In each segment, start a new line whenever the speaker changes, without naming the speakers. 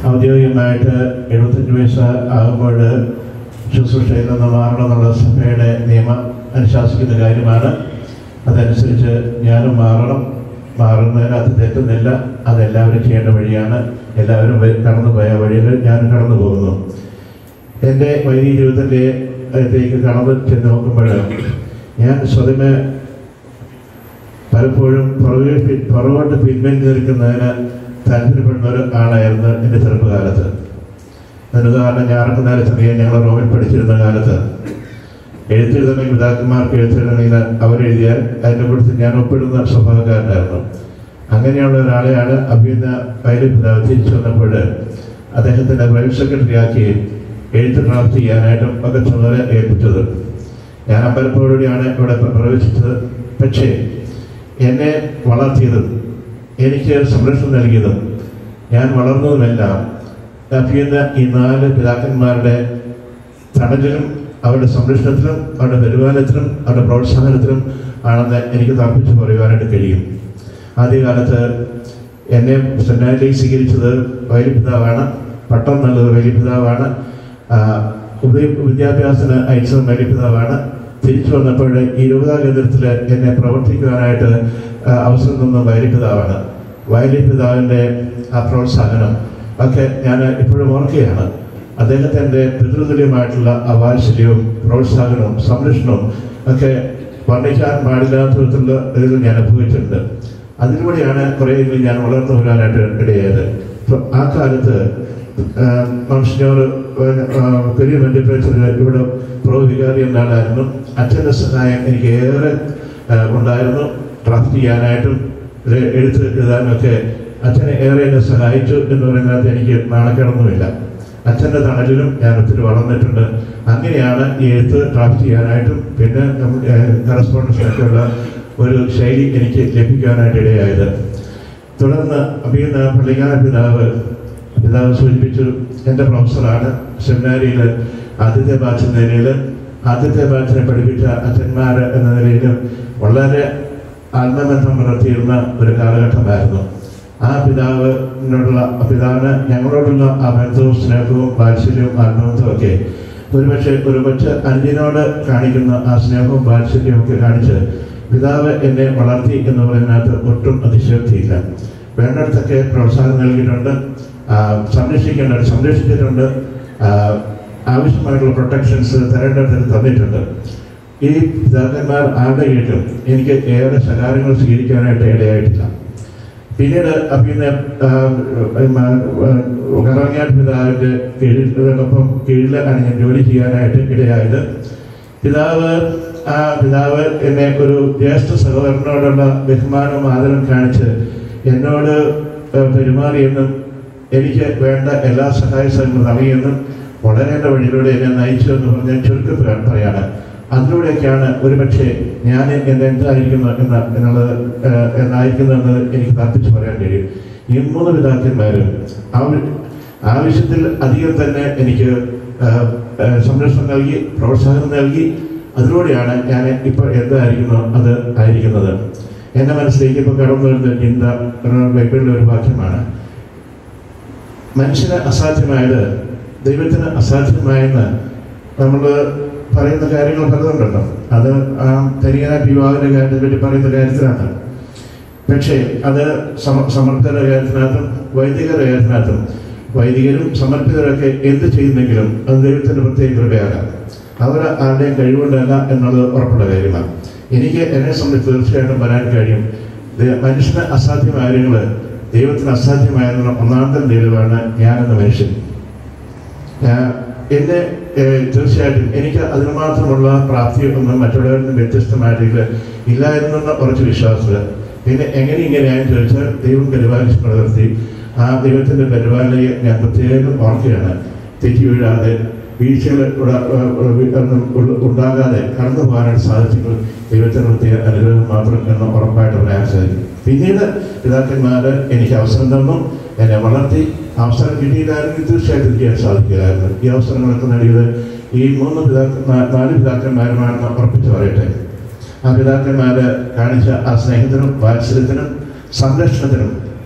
ഔദ്യോഗികമായിട്ട് എഴുപത്തഞ്ച് വയസ്സ് ആകുമ്പോൾ ശുശ്രൂഷയിൽ നിന്ന് മാറണമെന്നുള്ള സഭയുടെ നിയമം അനുശാസിക്കുന്ന കാര്യമാണ് അതനുസരിച്ച് ഞാനും മാറണം മാറുന്നതിനകത്ത് തെറ്റുന്നില്ല അതെല്ലാവരും ചെയ്യേണ്ട വഴിയാണ് എല്ലാവരും വ- കടന്നു പോയ വഴിയിൽ ഞാനും കടന്നു പോകുന്നു എൻ്റെ വൈദിക ജീവിതത്തിൻ്റെ അകത്തേക്ക് കടന്നു ചെന്ന് നോക്കുമ്പോൾ ഞാൻ സ്വതമേ പലപ്പോഴും പുറകെ പി- പുറകോട്ട് പിൻവലിഞ്ഞ് നിൽക്കുന്നതിന് താല്പര്യപ്പെടുന്ന ഒരു ആളായിരുന്നു എൻ്റെ ചെറുപ്പകാലത്ത് അതിന് ഉദാഹരണം ഞാറക്കുന്നാല് സമയം ഞങ്ങൾ റോമിൽ പഠിച്ചിരുന്ന കാലത്ത് എഴുത്തെഴുതണമെങ്കിൽ പിതാക്കന്മാർക്ക് എഴുത്തെഴുതണമെങ്കിൽ അവരെഴുതിയാൽ അതിൻ്റെ കൂട്ടത്തിൽ ഞാൻ ഒപ്പിടുന്ന സ്വഭാവക്കാരനായിരുന്നു അങ്ങനെയുള്ള ഒരാളെയാണ് അഭിയുന്ന വയലിൽ പിതാവ് തിരിച്ചു വന്നപ്പോൾ അദ്ദേഹത്തിൻ്റെ പ്രൈവറ്റ് സെക്രട്ടറി ആക്കി എഴുത്ത് ഡ്രാഫ്റ്റ് ചെയ്യാനായിട്ടും ഒക്കെ ചുമതല ഏൽപ്പിച്ചത് ഞാൻ അമ്പലപ്പോടുകൂടിയാണ് ഇവിടെ പ്ര- പ്രവേശിച്ചത് പക്ഷേ എന്നെ വളർത്തിയതും എനിക്ക് സംരക്ഷണം നൽകിയതും ഞാൻ വളർന്നതുമെല്ലാം അഭിയുന്ന ഈ നാല് പിതാക്കന്മാരുടെ തണലിലും അവരുടെ സംരക്ഷണത്തിലും അവരുടെ പരിപാലനത്തിലും അവരുടെ പ്രോത്സാഹനത്തിലും ആണെന്ന് എനിക്ക് തർപ്പിച്ച് പറയുവാനായിട്ട് കഴിയും ആദ്യകാലത്ത് എന്നെ സെമിനാരിലേക്ക് സ്വീകരിച്ചത് വൈലിപിതാവാണ് പട്ടം നല്ലത് വൈലിപിതാവാണ് ഉപരി വിദ്യാഭ്യാസത്തിന് അയച്ചത് വൈലിപിതാവാണ് തിരിച്ചു വന്നപ്പോൾ ഈ രൂപതാ കേന്ദ്രത്തിൽ എന്നെ പ്രവർത്തിക്കുവാനായിട്ട് ആ, അവസരം തന്ന വൈലിപിതാവാണ് വൈലിപിതാവിൻ്റെ ആ പ്രോത്സാഹനം ഒക്കെ ഞാൻ ഇപ്പോഴും ഓർക്കുകയാണ് അദ്ദേഹത്തിൻ്റെ പിതൃതുല്യമായിട്ടുള്ള ആ വാത്സല്യവും പ്രോത്സാഹനവും സംരക്ഷണവും ഒക്കെ വർണ്ണിക്കാൻ പാടില്ലാത്ത വിധത്തിലുള്ള ഇതിൽ ഞാൻ അനുഭവിച്ചിട്ടുണ്ട് അതിലൂടെയാണ് കുറേയെങ്കിലും ഞാൻ വളർന്നു വരാനായിട്ട് ഇടയായത് ഇപ്പൊ ആ കാലത്ത് മനുഷ്യനോട് പെരിയ ബന്ധപ്പെട്ട ഇവിടെ പ്രോ വികാരി എന്ന ആളായിരുന്നു അച്ഛൻ്റെ സഹായം എനിക്ക് ഏറെ ആ, ഉണ്ടായിരുന്നു ഡ്രാഫ്റ്റ് ചെയ്യാനായിട്ടും ഇത് എഴുത്ത് എഴുതാനൊക്കെ അച്ഛനെ ഏറെ എന്നെ സഹായിച്ചു എന്ന് പറയുന്നത് എനിക്ക് നാണക്കേടൊന്നുമില്ല അച്ഛൻ്റെ തണലിലും ഞാൻ ഒത്തിരി വളർന്നിട്ടുണ്ട് അങ്ങനെയാണ് ഈ എഴുത്ത് ഡ്രാഫ്റ്റ് ചെയ്യാനായിട്ടും പിന്നെ കറസ്പോണ്ടൻസിനൊക്കെയുള്ള ഒരു ശൈലി എനിക്ക് ലഭിക്കാനായിട്ട് ഇടയായത് തുടർന്ന് അഭിയുന്ന പള്ളിക്കാന പിതാവ് പിതാവ് സൂചിപ്പിച്ചു എൻ്റെ പ്രൊഫസറാണ് സെമിനാരിയിൽ ആദ്യത്തെ ബാച്ച് എന്ന നിലയിൽ ആദ്യത്തെ ബാച്ചിനെ പഠിപ്പിച്ച അച്ഛന്മാർ എന്ന നിലയിൽ വളരെ ആത്മബന്ധം പുലർത്തിയിരുന്ന ഒരു കാലഘട്ടമായിരുന്നു ആ പിതാവിനോടുള്ള പിതാവിന് ഞങ്ങളോടുള്ള ആ ബന്ധവും സ്നേഹവും വാത്സല്യവും ആത്മബന്ധവും ഒക്കെ ഒരുപക്ഷെ ഒരു കൊച്ച് അന്യനോട് കാണിക്കുന്ന ആ സ്നേഹവും വാത്സല്യവും ഒക്കെ കാണിച്ച് പിതാവ് എന്നെ വളർത്തി എന്ന് പറയുന്നതിനകത്ത് ഒട്ടും അതിശയോക്തിയില്ല വേണ്ടിടത്തൊക്കെ പ്രോത്സാഹനം നൽകിയിട്ടുണ്ട് ആ, സംരക്ഷിക്കേണ്ടത് സംരക്ഷിച്ചിട്ടുണ്ട് ആ, ആവശ്യമായിട്ടുള്ള പ്രൊട്ടക്ഷൻസ് തരേണ്ടതിന് തന്നിട്ടുണ്ട് ഈ പിതാക്കന്മാർ ആരുടെ കീഴിലും എനിക്ക് ഏറെ സഹായങ്ങൾ സ്വീകരിക്കാനായിട്ട് ഇടയായിട്ടില്ല പിന്നീട് പിന്നെ കറങ്ങാട്ട് പിതാവിൻ്റെ കീഴിലൊപ്പം കീഴിൽ ആണ് ഞാൻ ജോലി ചെയ്യാനായിട്ട് ഇടയായത് പിതാവ് ആ പിതാവ് എന്നെ ഒരു ജ്യേഷ്ഠ സഹോദരനോടുള്ള ബഹുമാനവും ആദരവും കാണിച്ച് എന്നോട് ഏഹ്, പെരുമാറിയെന്നും എനിക്ക് വേണ്ട എല്ലാ സഹായ സഹകരണവും നൽകിയെന്നും വളരേണ്ട വഴിയിലൂടെ എന്നെ നയിച്ചു എന്ന് പറഞ്ഞ ചുരുക്കത്തിൽ പറയാണ് അതിലൂടെയൊക്കെയാണ് ഒരുപക്ഷെ ഞാൻ എന്നെ എന്തായിരിക്കുന്നു എന്ന എന്നുള്ളത് ഏഹ്, എന്നായിരിക്കുന്നതെന്ന് എനിക്ക് തർപ്പിച്ച് പറയാൻ കഴിയും ഈ മൂന്ന് പിതാക്കന്മാരും ആവ- ആവശ്യത്തിൽ അധികം തന്നെ എനിക്ക് ഏഹ്, ഏഹ്, സംരക്ഷണം നൽകി പ്രോത്സാഹനം നൽകി അതിലൂടെയാണ് ഞാൻ ഇപ്പോൾ എന്തായിരിക്കുന്നു അത് ആയിരിക്കുന്നത് എൻ്റെ മനസ്സിലേക്ക് ഇപ്പോൾ കടന്നു വരുന്ന ചിന്ത ഒരു ബൈബിളിലെ ഒരു വാക്യമാണ് മനുഷ്യന് അസാധ്യമായത് ദൈവത്തിന് അസാധ്യമായെന്ന് നമ്മൾ പറയുന്ന കാര്യങ്ങൾ പലതുണ്ടല്ലോ അത് ആ തരികനായിട്ട് വിവാഹത്തിന്റെ കാര്യത്തെ പറ്റി പറയുന്ന കാര്യത്തിലാണ് പക്ഷേ അത് സമ സമർത്ഥരുടെ കാര്യത്തിനകത്തും വൈദികരുടെ കാര്യത്തിനകത്തും വൈദികരും സമർപ്പിതരൊക്കെ എന്ത് ചെയ്യുന്നെങ്കിലും അത് ദൈവത്തിന്റെ പ്രത്യേക കൃപയാകാം അവർ ആരുടെയും കഴിവുകൊണ്ടല്ല എന്നുള്ളത് ഉറപ്പുള്ള കാര്യമാണ് എനിക്ക് എന്നെ സംബന്ധിച്ച് തീർച്ചയായിട്ടും വരാൻ കഴിയും ദൈ- മനുഷ്യന് അസാധ്യമായ കാര്യങ്ങൾ ദൈവത്തിന് അസാധ്യമായെന്നുള്ള ഒന്നാമത്തെ തെളിവാണ് ഞാനെന്ന മനുഷ്യൻ ഞാൻ- എന്നെ ഏഹ്, തീർച്ചയായിട്ടും എനിക്ക് അതിന് മാത്രമുള്ള പ്രാപ്തിയൊന്നും മറ്റുള്ളവരിൽ നിന്ന് വ്യത്യസ്തമായിട്ട് ഇല്ലായിരുന്നെന്ന കുറച്ച് വിശ്വാസത്തിൽ പിന്നെ എങ്ങനെ ഇങ്ങനെയായെന്ന് ചോദിച്ചാൽ ദൈവം പരിപാലിച്ച് പുലർത്തി ആ ദൈവത്തിന്റെ പരിപാലനയെ ഞാൻ പ്രത്യേകം ഓർക്കുകയാണ് തെറ്റി വീഴാതെ വീഴ്ചകൾ ഉട- ഏഹ്, ഒന്നും ഉള്ള- ഉണ്ടാകാതെ കടന്നു പോകാനായിട്ട് സാധിച്ചെങ്കിൽ ദൈവത്തിന്റെ പ്രത്യേക അനുഗ്രഹം മാത്രം എന്ന് ഉറപ്പായിട്ട് പറയാൻ സാധിക്കും പിന്നീട് പിതാക്കന്മാര് എനിക്ക് അവസരം തന്നു എന്നെ വളർത്തി അവസരം കിട്ടിയില്ലായിരുന്നെങ്കിൽ തീർച്ചയായിട്ടും എനിക്ക് ചെയ്യാൻ സാധിക്കില്ലായിരുന്നു ഈ അവസരങ്ങളൊക്കെ നേടിയത് ഈ മൂന്ന് പിതാക്കന്മാർ നാല് പിതാക്കന്മാരുമാണെന്ന് ഉറപ്പിച്ച് പറയട്ടെ ആ പിതാക്കന്മാര് കാണിച്ച ആ സ്നേഹത്തിനും വാത്സല്യത്തിനും സംരക്ഷണത്തിനും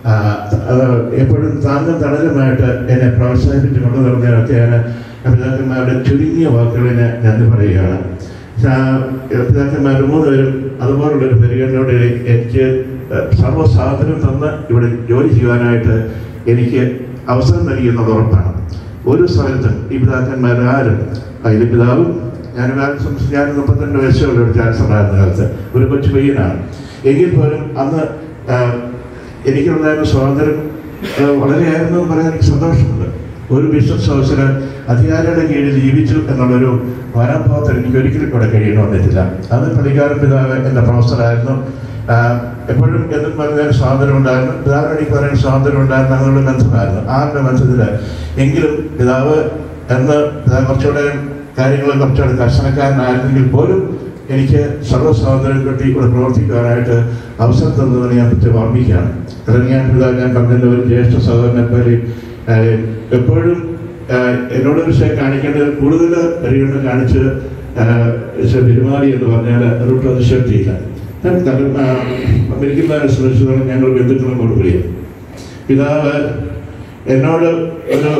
ആ, അത് എപ്പോഴും താങ്ങും തണലുമായിട്ട് എന്നെ പ്രോത്സാഹിപ്പിച്ച് കൊണ്ടു നിർന്നതൊക്കെയാണ് പിതാക്കന്മാരുടെ ചുരുങ്ങിയ വാക്കുകളിന് നന്ദി പറയുകയാണ് ആ, പിതാക്കന്മാർ മൂന്നുപേരും അതുപോലുള്ളൊരു പരിഗണനയോടെ എനിക്ക് സർവ്വസാധനം തന്ന് ഇവിടെ ജോലി ചെയ്യുവാനായിട്ട് എനിക്ക് അവസരം നൽകിയെന്നത് ഉറപ്പാണ് ഒരു സ്ഥലത്തും ഈ പിതാക്കന്മാർ ആരും അതിൽ പിതാവും ഞാൻ കാലം ഞാൻ മുപ്പത്തിരണ്ട് വയസ്സുള്ള ഒരു ചാൻസലറായിരുന്ന കാലത്ത് ഒരു കൊച്ചു പയ്യനാണ് എങ്കിൽ പോലും അന്ന് ആ, എനിക്കുണ്ടായിരുന്ന സ്വാതന്ത്ര്യം ആ, വളരെയായിരുന്നു എന്ന് പറയാൻ എനിക്ക് സന്തോഷമുണ്ട് ഒരു ബിസിനസ് ഹൗസിന് അധികാരിയുടെ കീഴിൽ ജീവിച്ചു എന്നുള്ളൊരു മനോഭാവത്തിൽ എനിക്ക് ഒരിക്കലും ഇവിടെ കഴിയണം വന്നിട്ടില്ല അത് പള്ളിക്കാരൻ പിതാവ് എൻ്റെ പ്രൊഫസറായിരുന്നു ആ, എപ്പോഴും എന്തും പറഞ്ഞാൽ സ്വാതന്ത്ര്യം ഉണ്ടായിരുന്നു പിതാവിന് എനിക്ക് പറയാൻ സ്വാതന്ത്ര്യം ഉണ്ടായിരുന്നു അങ്ങനെയുള്ള ബന്ധമായിരുന്നു ആ ഒരു ബന്ധത്തിൽ എങ്കിലും പിതാവ് എന്ന് പിതാവ് കുറച്ചുകൂടെ കാര്യങ്ങൾ കുറച്ചുകൂടെ കർശനക്കാരനായിരുന്നെങ്കിൽ പോലും എനിക്ക് സർവ്വസ്വാതന്ത്ര്യം കിട്ടി ഇവിടെ പ്രവർത്തിക്കാനായിട്ട് അവസരം തന്നതിന് ഞാൻ പ്രത്യേകം ഓർമ്മിക്കുകയാണ് കാരണം ഞാൻ പിതാവ് ഞാൻ പറഞ്ഞതിൻ്റെ ഒരു ജ്യേഷ്ഠ സഹോദരനെ പോലെ ആഹ്, എപ്പോഴും ആഹ്, എന്നോട് വിഷയം കാണിക്കേണ്ടത് കൂടുതൽ പരിഗണന കാണിച്ച് ആഹ്, പക്ഷെ പെരുമാറി എന്ന് പറഞ്ഞാൽ ഒരു പ്രതിഷേധത്തിയില്ല കാരണം ആഹ്, അമേരിക്കന്മാരെ സംബന്ധിച്ചിടത്തോളം ഞങ്ങൾ ബന്ധുക്കളും കൊടുക്കുകയാണ് പിതാവ് എന്നോട് ഒരു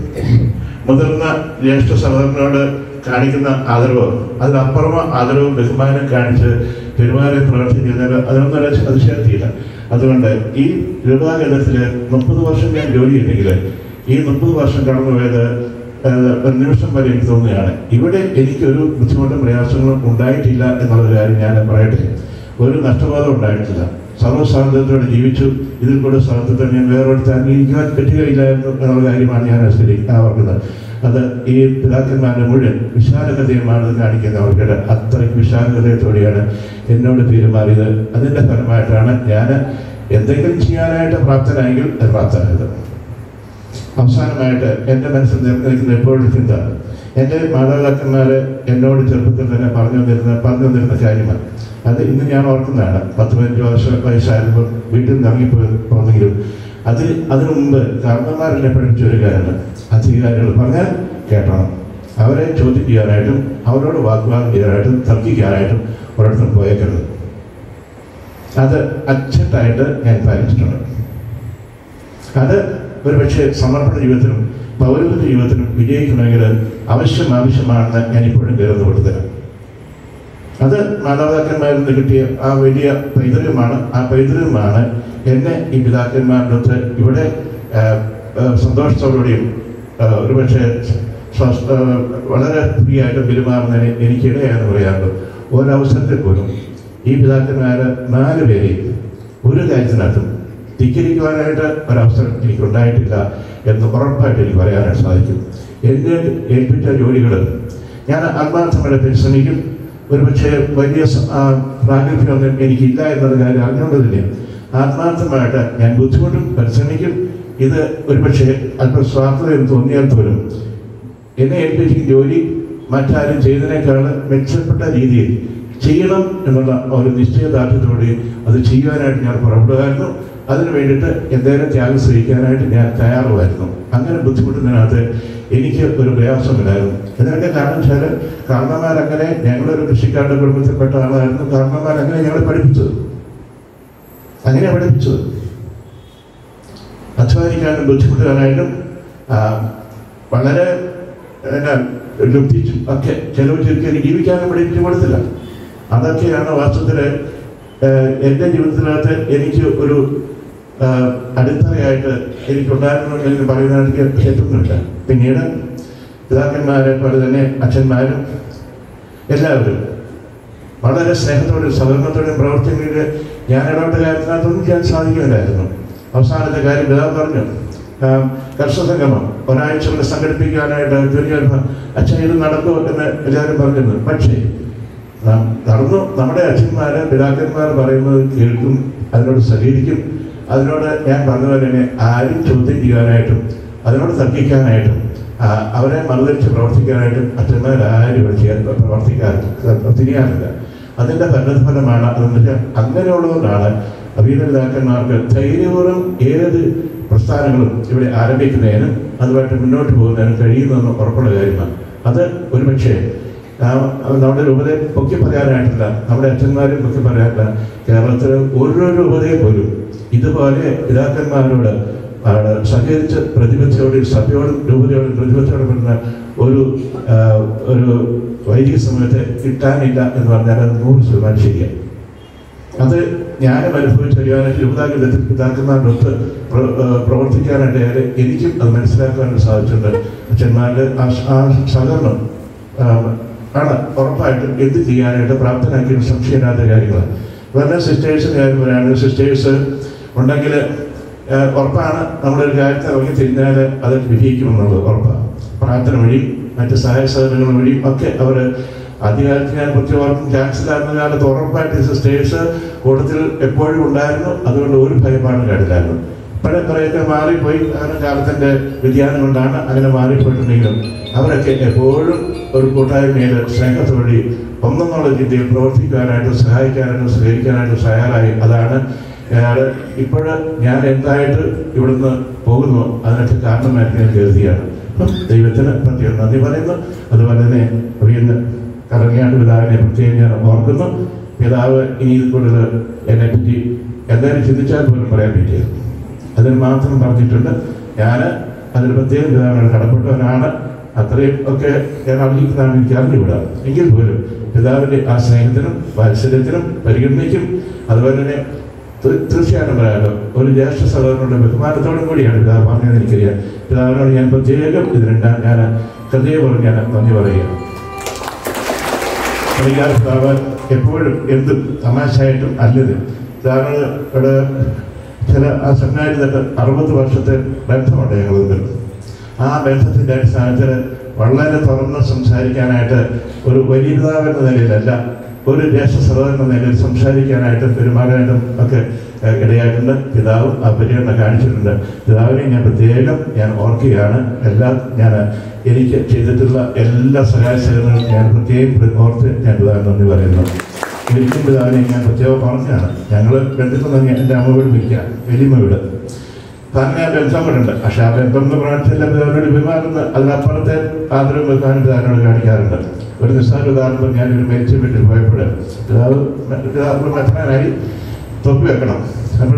മുതിർന്ന ജ്യേഷ്ഠ സഹോദരനോട് കാണിക്കുന്ന ആദരവ് അതിനപ്പുറമ ആദരവും ബഹുമാനം കാണിച്ച് പെരുമാറി പ്രവർത്തിക്കുന്നത് അതിനൊന്നും ഒരു അതിശയത്തിയില്ല അതുകൊണ്ട് ഈ രൂപാകേന്ദ്രത്തിൽ മുപ്പത് വർഷം ഞാൻ ജോലി ചെയ്തെങ്കിൽ ഈ മുപ്പത് വർഷം കടന്നുപോയത് ഏഹ്, ഒരു നിമിഷം വരെ എനിക്ക് തോന്നുകയാണ് ഇവിടെ എനിക്കൊരു ബുദ്ധിമുട്ടും പ്രയാസങ്ങളും ഉണ്ടായിട്ടില്ല എന്നുള്ള കാര്യം ഞാൻ പറയട്ടെ ഒരു നഷ്ടബോധം ഉണ്ടായിട്ടില്ല സർവ്വസ്വാതന്ത്ര്യത്തോടെ ജീവിച്ചു ഇതിൽ കൂടെ സ്വാതന്ത്ര്യത്തെ ഞാൻ വേറൊരുത്ത് അംഗീകരിക്കുവാൻ പറ്റുകയില്ലായിരുന്നു എന്നുള്ള കാര്യമാണ് ഞാൻ സ്ഥിതി ഓർക്കുന്നത് അത് ഈ പിതാക്കന്മാരുടെ മുഴുവൻ വിശാലഗതയുമാണ് ഇത് കാണിക്കുന്നത് അവർക്ക് അത്രയ്ക്ക് വിശാലഗതയോടെയാണ് എന്നോട് പെരുമാറിയത് അതിൻ്റെ ഫലമായിട്ടാണ് ഞാൻ എന്തെങ്കിലും ചെയ്യാനായിട്ട് പ്രാപ്തനായെങ്കിൽ അത് പ്രാപ്തനായത് അവസാനമായിട്ട് എൻ്റെ മനസ്സിൽ നിൽക്കുന്ന എപ്പോഴും ചിന്ത എൻ്റെ മാതാപിതാക്കന്മാർ എന്നോട് ചെറുപ്പത്തിൽ തന്നെ പറഞ്ഞു വന്നിരുന്ന പറഞ്ഞു വന്നിരുന്ന കാര്യമാണ് അത് ഇന്ന് ഞാൻ ഓർക്കുന്നതാണ് പത്ത് പതിനഞ്ച് വർഷം വയസ്സായപ്പോൾ വീട്ടിൽ നിന്ന് ഇറങ്ങിപ്പോയി പോന്നെങ്കിലും അത് അതിനു മുമ്പ് കാരണന്മാരെന്നെ പഠിപ്പിച്ച ഒരു കാര്യമാണ് അധികാരികൾ പറഞ്ഞാൽ കേട്ടണം അവരെ ചോദ്യം ചെയ്യാനായിട്ടും അവരോട് വാഗ്വാദം ചെയ്യാനായിട്ടും തർക്കിക്കാനായിട്ടും ഒരിടത്തും പോയേക്കരുത് അത് അച്ചട്ടായിട്ട് ഞാൻ പാലിച്ചിട്ടുണ്ട് അത് ഒരു പക്ഷേ സമർപ്പണ ജീവിതത്തിനും പൗരത്വ ജീവിതത്തിനും വിജയിക്കണമെങ്കിൽ ആവശ്യം ആവശ്യമാണെന്ന് ഞാൻ ഇപ്പോഴും കരുതുന്നു കൊടുത്തരാം അത് മാതാപിതാക്കന്മാരിൽ നിന്ന് കിട്ടിയ ആ വലിയ പൈതൃകമാണ് ആ പൈതൃകമാണ് എന്നെ ഈ പിതാക്കന്മാരുടെ അടുത്ത് ഇവിടെ ആ, ആ, സന്തോഷത്തോടുകൂടിയും ആ, ഒരുപക്ഷെ സ്വസ്ഥ ആ, വളരെ ഫ്രീ ആയിട്ട് പെരുമാറുന്നതിന് എനിക്കിടയായെന്ന് പറയാറുണ്ട് ഒരവസരത്തിൽ പോലും ഈ പിതാക്കന്മാര് നാല് പേരെയും ഒരു കാര്യത്തിനകത്തും ധിക്കരിക്കുവാനായിട്ട് ഒരവസരം എനിക്കുണ്ടായിട്ടില്ല എന്ന് ഉറപ്പായിട്ട് എനിക്ക് പറയാനായിട്ട് സാധിക്കും എന്നെ ഏൽപ്പിച്ച ജോലികൾ ഞാൻ ആത്മാർത്ഥമായി പരിശ്രമിക്കും ഒരുപക്ഷെ വലിയ സ- ആ, പ്രാഗൽഭ്യമൊന്നും എനിക്കില്ല എന്നുള്ള കാര്യം അറിഞ്ഞുകൊണ്ട് തന്നെ ആത്മാർത്ഥമായിട്ട് ഞാൻ ബുദ്ധിമുട്ടും പരിശ്രമിക്കും ഇത് ഒരുപക്ഷെ അല്പം സ്വാർത്ഥതയെന്ന് തോന്നിയാൽ പോലും എന്നെ ഏൽപ്പിച്ചിരിക്കുന്ന ജോലി മറ്റാരും ചെയ്തതിനേക്കാൾ മെച്ചപ്പെട്ട രീതിയിൽ ചെയ്യണം എന്നുള്ള ഒരു നിശ്ചയദാർഢ്യത്തോടെ അത് ചെയ്യുവാനായിട്ട് ഞാൻ പുറപ്പെടുമായിരുന്നു അതിനു വേണ്ടിയിട്ട് എന്തെങ്കിലും ത്യാഗം സഹിക്കാനായിട്ട് ഞാൻ തയ്യാറുമായിരുന്നു അങ്ങനെ ബുദ്ധിമുട്ടുന്നതിനകത്ത് എനിക്ക് ഒരു പ്രയാസമില്ലായിരുന്നു ഇതിനൊക്കെ കാരണം വെച്ചാൽ കാരണന്മാരങ്ങനെ ഞങ്ങളൊരു കൃഷിക്കാരുടെ കുടുംബത്തിൽപ്പെട്ട ആളായിരുന്നു കാരണന്മാരങ്ങനെ ഞങ്ങളെ പഠിപ്പിച്ചത് അങ്ങനെ പഠിപ്പിച്ചത് അധ്വാനിക്കാനും ബുദ്ധിമുട്ടുകാരായിട്ടും ആ, വളരെ എന്നാ, ലുബ്ധിച്ചും ഒക്കെ ചെലവ് ചുരുക്കി ജീവിക്കാനും പഠിപ്പിച്ചു കൊടുത്തില്ല അതൊക്കെയാണ് വാസ്തവത്തിൽ എൻ്റെ ജീവിതത്തിനകത്ത് എനിക്ക് ഒരു ആ, അടിത്തറയായിട്ട് എനിക്കുണ്ടായിരുന്നു എന്ന് പറയുന്നത് എനിക്ക് തെറ്റൊന്നുമില്ല പിന്നീട് പിതാക്കന്മാരെ പോലെ തന്നെ അച്ഛന്മാരും എല്ലാവരും വളരെ സ്നേഹത്തോടും സഹകരണത്തോടും പ്രവർത്തിക്കുന്നത് ഞാൻ ഇടപെട്ട കാര്യത്തിനകത്തൊന്നും ചെയ്യാൻ സാധിക്കുന്നില്ലായിരുന്നു അവസാനത്തെ കാര്യം പിതാവ് പറഞ്ഞു ആ, കർഷക സംഗമം ഒരാഴ്ച കൊണ്ട് സംഘടിപ്പിക്കാനായിട്ട് ചുരുങ്ങിയ അച്ഛൻ ഇത് നടക്കുമോ എന്ന് എല്ലാവരും പറഞ്ഞിരുന്നു പക്ഷേ നാം നടന്നു നമ്മുടെ അച്ഛന്മാര് പിതാക്കന്മാർ പറയുന്നത് കേൾക്കും അതിനോട് സഹകരിക്കും അതിനോട് ഞാൻ പറഞ്ഞ പോലെ തന്നെ ആരും ചോദ്യം ചെയ്യാനായിട്ടും അതിനോട് തർക്കിക്കാനായിട്ടും ആ, അവരെ മറുതിരിച്ച് പ്രവർത്തിക്കാനായിട്ടും അച്ഛന്മാർ ആരും ഇവിടെ ചെയ്യാൻ പ്രവർത്തിക്കാറില്ല തിരിയാറില്ല അതിന്റെ പരിണതഫലമാണ് അതെന്ന് വെച്ചാൽ അങ്ങനെയുള്ളതുകൊണ്ടാണ് അഭിനേതാക്കന്മാർക്ക് ധൈര്യപൂർവ്വം ഏത് പ്രസ്ഥാനങ്ങളും ഇവിടെ ആരംഭിക്കുന്നതിനും അതുമായിട്ട് മുന്നോട്ട് പോകുന്നതിനും കഴിയുമെന്ന് ഉറപ്പുള്ള കാര്യമാണ് അത് ഒരുപക്ഷെ ആ, നമ്മുടെ രൂപതയെ പൊക്കി പറയാനായിട്ടില്ല നമ്മുടെ അച്ഛന്മാരും പൊക്കി പറയാനില്ല കേരളത്തിൽ ഓരോ രൂപതയെ പോലും ഇതുപോലെ പിതാക്കന്മാരോട് ആണ് സഹകരിച്ച് പ്രതിബദ്ധയോടും സഭയോടും രൂപതയോടും പ്രതിബദ്ധയോടും വരുന്ന ഒരു ആ, ഒരു വൈദിക സമയത്ത് കിട്ടാനില്ല എന്ന് പറഞ്ഞാൽ അത് നൂറ് ശതമാനം ശരിയാണ് അത് ഞാനും അനുഭവിച്ച അറിയാനായിട്ട് യുവതാക്കളുടെ പിതാക്കന്മാരൊത്ത് പ്ര- ആ, പ്രവർത്തിക്കാനായിട്ട് എനിക്കും അത് മനസ്സിലാക്കാനായിട്ട് സാധിച്ചിട്ടുണ്ട് അച്ഛന്മാരുടെ ആ സ- ആ സഹകരണം ആ, ആണ് ഉറപ്പായിട്ടും എന്ത് ചെയ്യാനായിട്ട് പ്രാപ്തനാക്കിയ സംശയമില്ലാത്ത കാര്യങ്ങളാണ് പറഞ്ഞ സിസ്റ്റേഴ്സിന് കാര്യം പറയുകയാണെങ്കിൽ സിസ്റ്റേഴ്സ് ഉണ്ടെങ്കിൽ ആ, ഉറപ്പാണ് നമ്മളൊരു കാര്യത്തെ ഇറങ്ങി തിരിഞ്ഞാൽ അത് വിജയിക്കുമെന്നുള്ളത് ഉറപ്പാണ് പ്രാർത്ഥന വഴിയും മറ്റ് സഹായ സഹകരണങ്ങൾ വഴിയും ഒക്കെ അവർ അധികാരത്തിൽ ഞാൻ കുറച്ച് ഓർക്കും ചാൻസലർ കാലത്ത് ഉറപ്പായിട്ട് സിസ്റ്റേഴ്സ് കൂട്ടത്തിൽ എപ്പോഴും ഉണ്ടായിരുന്നു അതുകൊണ്ട് ഒരു ഭയപ്പാടും കാട്ടില്ലായിരുന്നു ഇപ്പോഴെ കുറേയൊക്കെ മാറിപ്പോയി അങ്ങനെ കാലത്തിന്റെ വ്യതിയാനം കൊണ്ടാണ് അങ്ങനെ മാറിപ്പോയിട്ടുണ്ടെങ്കിലും അവരൊക്കെ എപ്പോഴും ഒരു കൂട്ടായ്മയിൽ സ്നേഹത്തോടെ ഒന്നെന്നുള്ള രീതിയിൽ പ്രവർത്തിക്കാനായിട്ട് സഹായിക്കാനായിട്ട് സഹകരിക്കാനായിട്ട് തയ്യാറായി അതാണ് അയാൾ ഇപ്പോൾ ഞാൻ എന്തായിട്ട് ഇവിടുന്ന് പോകുന്നു അതിനൊക്കെ കാരണമായിട്ട് ഞാൻ കരുതിയാണ് അപ്പം ദൈവത്തിന് പ്രത്യേകം നന്ദി പറയുന്നു അതുപോലെ തന്നെ വീണ്ടും കറങ്ങിയാണ്ട് പിതാവിനെ പ്രത്യേകം ഞാൻ ഓർക്കുന്നു പിതാവ് ഇനി ഇത് കൂടുതൽ എന്നെ പറ്റി എന്തായാലും ചിന്തിച്ചാൽ പോലും പറയാൻ പറ്റിയത് അതിന് മാത്രം പറഞ്ഞിട്ടുണ്ട് ഞാൻ അതിന് പ്രത്യേകം പിതാവിനോട് കടപ്പെട്ടവനാണ് അത്രയും ഒക്കെ ഞാൻ അറിയിക്കുന്നതാണ് എനിക്ക് അറിഞ്ഞുകൂടാ എങ്കിൽ പോലും പിതാവിന്റെ ആ സ്നേഹത്തിനും വാത്സല്യത്തിനും പരിഗണനയ്ക്കും അതുപോലെ തന്നെ തീ- തീർച്ചയായിട്ടും പറയാമല്ലോ ഒരു ജ്യേഷ്ഠ സഹോദരനുടെ ബഹുമാനത്തോടും കൂടിയാണ് പിതാവ് പറഞ്ഞതെന്ന് എനിക്കറിയാം പിതാവിനോട് ഞാൻ പ്രത്യേകം ഇതിനുണ്ടാ ഞാൻ ഹൃദയപൂർവ്വം ഞാൻ നന്ദി പറയുകയാണ് പണിക്കാർ പിതാവ് എപ്പോഴും എന്തും തമാശയായിട്ടും അല്ലത് പിതാവിനോട് ഇവിടെ ചില ആ സെമിനാരിൽ തൊട്ട് അറുപത് വർഷത്തെ ബന്ധമുണ്ട് ഞങ്ങൾ തമ്മിൽ ആ ബന്ധത്തിന്റെ അടിസ്ഥാനത്തിൽ വളരെ തുറന്ന് സംസാരിക്കാനായിട്ട് ഒരു വലിയ പിതാവ് എന്ന നിലയിലല്ല ഒരു ജ്യേഷ്ഠ സഹോദരൻ എന്ന നിലയിൽ സംസാരിക്കാനായിട്ടും പെരുമാറാനായിട്ടും ഒക്കെ ഏഹ്, ഇടയായിട്ടുണ്ട് പിതാവും ആ പരിഗണന കാണിച്ചിട്ടുണ്ട് പിതാവിനെ ഞാൻ പ്രത്യേകം ഞാൻ ഓർക്കുകയാണ് എല്ലാ ഞാൻ എനിക്ക് ചെയ്തിട്ടുള്ള എല്ലാ സഹായ സഹകരണങ്ങളും ഞാൻ പ്രത്യേകം ഓർത്ത് ഞാൻ പിതാവിന് നന്ദി പറയുന്നു ഒരിക്കലും പിതാവിനെ ഞാൻ പ്രത്യേകം പറഞ്ഞാണ് ഞങ്ങൾ ബന്ധത്തിൽ നിന്ന് എൻ്റെ അമ്മ വീട് നിൽക്കാം വലിയമ്മ വീട് തന്നെ ആ ബന്ധം കൂടെ പക്ഷെ ആ ബന്ധം എന്ന് പ്രാർത്ഥിച്ചില്ല പിതാവിനോട് പെരുമാറുന്ന അതിനപ്പുറത്തെ ആദരവും ബഹുമാനം പിതാവിനോട് കാണിക്കാറുണ്ട് ഒരു നിസ്സാര ഉദാഹരണം ഞാനൊരു മരിച്ച വീട്ടിൽ പോയപ്പോൾ പിതാവ് പിതാവ് മറ്റനായി തൊപ്പി വെക്കണം അപ്പോൾ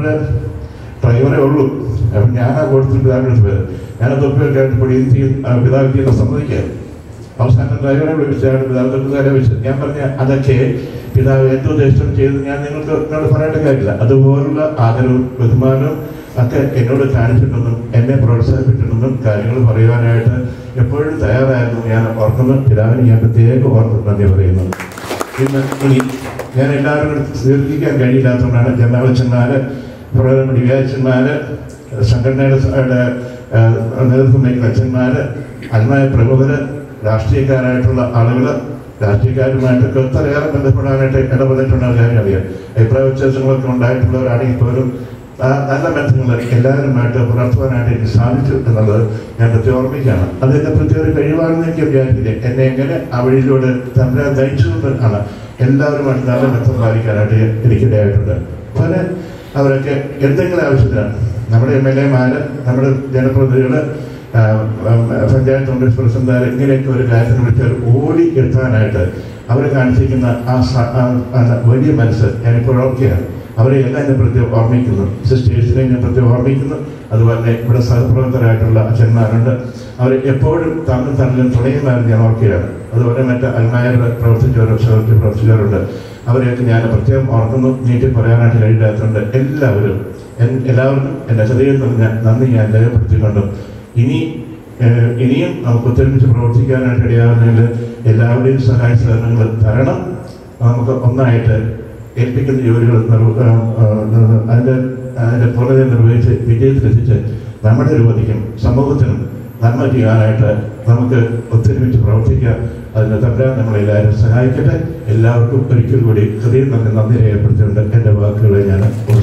ഡ്രൈവറേ ഉള്ളൂ അപ്പം ഞാൻ ആ കൊടുത്ത് പിതാവിനോട് പോയത് ഞാൻ ആ തൊപ്പി വെക്കാൻ എന്ത് ചെയ്യും ആ പിതാവ് ചെയ്യുന്ന സമ്മതിക്കുക അവസാനം ഡ്രൈവറെ വിളിച്ചാണ് പിതാവ് തൊട്ടുകാരെ വെച്ച് ഞാൻ പറഞ്ഞ അതൊക്കെ പിതാവ് എന്തോ ഉദ്ദേശം ചെയ്ത് ഞാൻ നിങ്ങൾക്ക് എന്നോട് പറയേണ്ട കാര്യമില്ല അതുപോലുള്ള ആദരവും ബഹുമാനവും ഒക്കെ എന്നോട് കാണിച്ചിട്ടുണ്ടെന്നും എന്നെ പ്രോത്സാഹിപ്പിച്ചിട്ടുണ്ടെന്നും കാര്യങ്ങൾ പറയുവാനായിട്ട് എപ്പോഴും തയ്യാറായിരുന്നു ഞാൻ ഓർക്കുന്നു പിതാവിന് ഞാൻ പ്രത്യേകം ഓർത്ത് നന്ദി പറയുന്നു ഇന്ന് ഇനി ഞാൻ എല്ലാവരും കൂടി ദീർഘിക്കാൻ കഴിയില്ലാത്തതുകൊണ്ടാണ് ജനറലച്ചന്മാര് പ്രധാന വികാരിച്ചന്മാര് സംഘടനയുടെ സ- യുടെ, ആ, നേതൃത്വം നയിക്കുന്ന അച്ഛന്മാര് അന്മായ പ്രമുഖര് രാഷ്ട്രീയക്കാരായിട്ടുള്ള ആളുകൾ രാഷ്ട്രീയക്കാരുമായിട്ടൊക്കെ ഒത്തിരിയേറെ ബന്ധപ്പെടാനായിട്ട് ഇടപെട്ടിട്ടുള്ള കാര്യം അറിയാം അഭിപ്രായ വ്യത്യാസങ്ങളൊക്കെ ഉണ്ടായിട്ടുള്ളവരാണെങ്കിൽ പോലും ആ നല്ല ബന്ധങ്ങൾ എല്ലാവരുമായിട്ട് പുലർത്തുവാനായിട്ട് എനിക്ക് സാധിച്ചു എന്നുള്ളത് ഞാൻ പ്രത്യേകം ഓർമ്മിക്കുകയാണ് അതെന്റെ പ്രത്യേക ഒരു കഴിവാണെന്ന് എനിക്ക് വിചാരിക്കില്ല എന്നെ എങ്ങനെ ആ വഴിയിലൂടെ തന്നെ നയിച്ചുകൊണ്ട് ആണ് എല്ലാവരുമായിട്ട് നല്ല ബന്ധം പാലിക്കാനായിട്ട് എനിക്കിടയായിട്ടുണ്ട് പല അവരൊക്കെ എന്തെങ്കിലും ആവശ്യത്തിനാണ് നമ്മുടെ എം എൽ എമാര് നമ്മുടെ ജനപ്രതിനിധികള് ആ, ഉം, പഞ്ചായത്ത് കോൺഗ്രസ് പ്രസിഡന്റുമാർ ഇങ്ങനെയൊക്കെ ഒരു കാര്യത്തിന് വിളിച്ചാൽ ഓടി എത്താനായിട്ട് അവർ കാണിച്ചിരിക്കുന്ന ആ സ- ആ- ആ വലിയ മനസ്സ് ഞാനിപ്പോൾ ഓർക്കുകയാണ് അവരെ എല്ലാം ഞാൻ പ്രത്യേകം ഓർമ്മിക്കുന്നു സിസ്റ്റേഴ്സിനെ ഞാൻ പ്രത്യേകം ഓർമ്മിക്കുന്നു അതുപോലെ തന്നെ ഇവിടെ സഹപ്രവർത്തകരായിട്ടുള്ള അച്ഛന്മാരുണ്ട് അവർ എപ്പോഴും തമ്മിൽ തമ്മിലും തുണയുമായിരുന്നു ഞാൻ ഓർക്കുകയാണ് അതുപോലെ മറ്റ് അൽമായരുടെ പ്രവർത്തിച്ചവരും സഹോദരി പ്രവർത്തിച്ചവരുണ്ട് അവരെയൊക്കെ ഞാൻ പ്രത്യേകം ഓർക്കുന്നു നീട്ടി പറയാനായിട്ട് കഴിയാത്തതുകൊണ്ട് എല്ലാവരും എൻ- എല്ലാവർക്കും എൻ്റെ ഹൃദയത്തിൽ നിന്ന് ഞാൻ നന്ദി ഞാൻ രേഖപ്പെടുത്തിക്കൊണ്ടും ഇനി ഏഹ്, ഇനിയും നമുക്ക് ഒത്തൊരുമിച്ച് പ്രവർത്തിക്കാനായിട്ട് ഇടയാകുന്നതിൽ എല്ലാവരുടെയും സഹായ സഹകരണങ്ങൾ തരണം നമുക്ക് ഒന്നായിട്ട് ഏൽപ്പിക്കുന്ന ജോലികൾ നിർവ- ആ, ആ, അതിൻ്റെ അതിൻ്റെ പൂർണ്ണത നിർവഹിച്ച് വിജയത്തിലെത്തിച്ച് നമ്മുടെ രൂപതയ്ക്കും സമൂഹത്തിനും നന്മ ചെയ്യാനായിട്ട് നമുക്ക് ഒത്തൊരുമിച്ച് പ്രവർത്തിക്കാം അതിന് തമ്പരാൻ നമ്മളെല്ലാവരും സഹായിക്കട്ടെ എല്ലാവർക്കും ഒരിക്കൽ കൂടി ഹൃദയം നൽകി നന്ദി രേഖപ്പെടുത്തിക്കൊണ്ട് എൻ്റെ വാക്കുകളെ ഞാൻ